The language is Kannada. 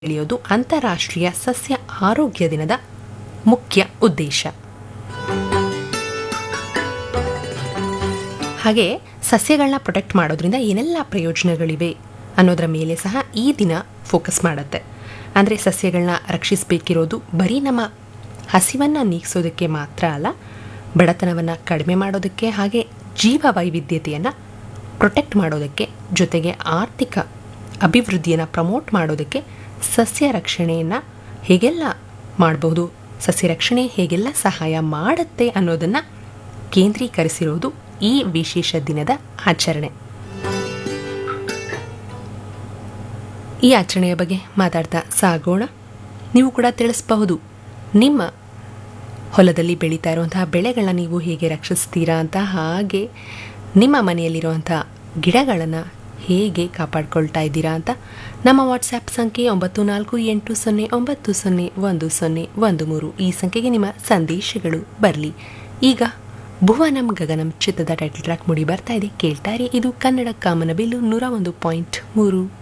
ತಿಳಿಯೋದು ಅಂತಾರಾಷ್ಟ್ರೀಯ ಸಸ್ಯ ಆರೋಗ್ಯ ದಿನದ ಮುಖ್ಯ ಉದ್ದೇಶ ಹಾಗೆ ಸಸ್ಯಗಳನ್ನ ಪ್ರೊಟೆಕ್ಟ್ ಮಾಡೋದ್ರಿಂದ ಏನೆಲ್ಲ ಪ್ರಯೋಜನಗಳಿವೆ ಅನ್ನೋದರ ಮೇಲೆ ಸಹ ಈ ದಿನ ಫೋಕಸ್ ಮಾಡುತ್ತೆ ಅಂದರೆ ಸಸ್ಯಗಳನ್ನ ರಕ್ಷಿಸಬೇಕಿರೋದು ಬರೀ ನಮ್ಮ ಹಸಿವನ್ನು ನೀಗಿಸೋದಕ್ಕೆ ಮಾತ್ರ ಅಲ್ಲ ಬಡತನವನ್ನು ಕಡಿಮೆ ಮಾಡೋದಕ್ಕೆ ಹಾಗೆ ಜೀವ ವೈವಿಧ್ಯತೆಯನ್ನು ಪ್ರೊಟೆಕ್ಟ್ ಮಾಡೋದಕ್ಕೆ ಜೊತೆಗೆ ಆರ್ಥಿಕ ಅಭಿವೃದ್ಧಿಯನ್ನು ಪ್ರಮೋಟ್ ಮಾಡೋದಕ್ಕೆ ಸಸ್ಯ ರಕ್ಷಣೆಯನ್ನು ಹೇಗೆಲ್ಲ ಮಾಡಬಹುದು ಸಸ್ಯ ರಕ್ಷಣೆ ಹೇಗೆಲ್ಲ ಸಹಾಯ ಮಾಡುತ್ತೆ ಅನ್ನೋದನ್ನು ಕೇಂದ್ರೀಕರಿಸಿರೋದು ಈ ವಿಶೇಷ ದಿನದ ಆಚರಣೆ ಈ ಆಚರಣೆಯ ಬಗ್ಗೆ ಮಾತಾಡ್ತಾ ಸಾಗೋಣ ನೀವು ಕೂಡ ತಿಳಿಸಬಹುದು ನಿಮ್ಮ ಹೊಲದಲ್ಲಿ ಬೆಳೀತಾ ಇರುವಂತಹ ಬೆಳೆಗಳನ್ನ ನೀವು ಹೇಗೆ ರಕ್ಷಿಸ್ತೀರಾ ಅಂತ ಹಾಗೆ ನಿಮ್ಮ ಮನೆಯಲ್ಲಿರುವಂಥ ಗಿಡಗಳನ್ನು ಹೇಗೆ ಕಾಪಾಡ್ಕೊಳ್ತಾ ಇದ್ದೀರಾ ಅಂತ ನಮ್ಮ ವಾಟ್ಸ್ಯಾಪ್ ಸಂಖ್ಯೆ ಒಂಬತ್ತು ನಾಲ್ಕು ಎಂಟು ಸೊನ್ನೆ ಒಂಬತ್ತು ಸೊನ್ನೆ ಒಂದು ಸೊನ್ನೆ ಒಂದು ಮೂರು ಈ ಸಂಖ್ಯೆಗೆ ನಿಮ್ಮ ಸಂದೇಶಗಳು ಬರಲಿ ಈಗ ಭುವನಂ ಗಗನಂ ಚಿತ್ರದ ಟೈಟಲ್ ಟ್ರ್ಯಾಕ್ ಮೂಡಿ ಬರ್ತಾ ಇದೆ ಕೇಳ್ತಾರೆ ಇದು ಕನ್ನಡ ಕಾಮನಬಿಲ್ಲು ನೂರ ಒಂದು ಪಾಯಿಂಟ್ ಮೂರು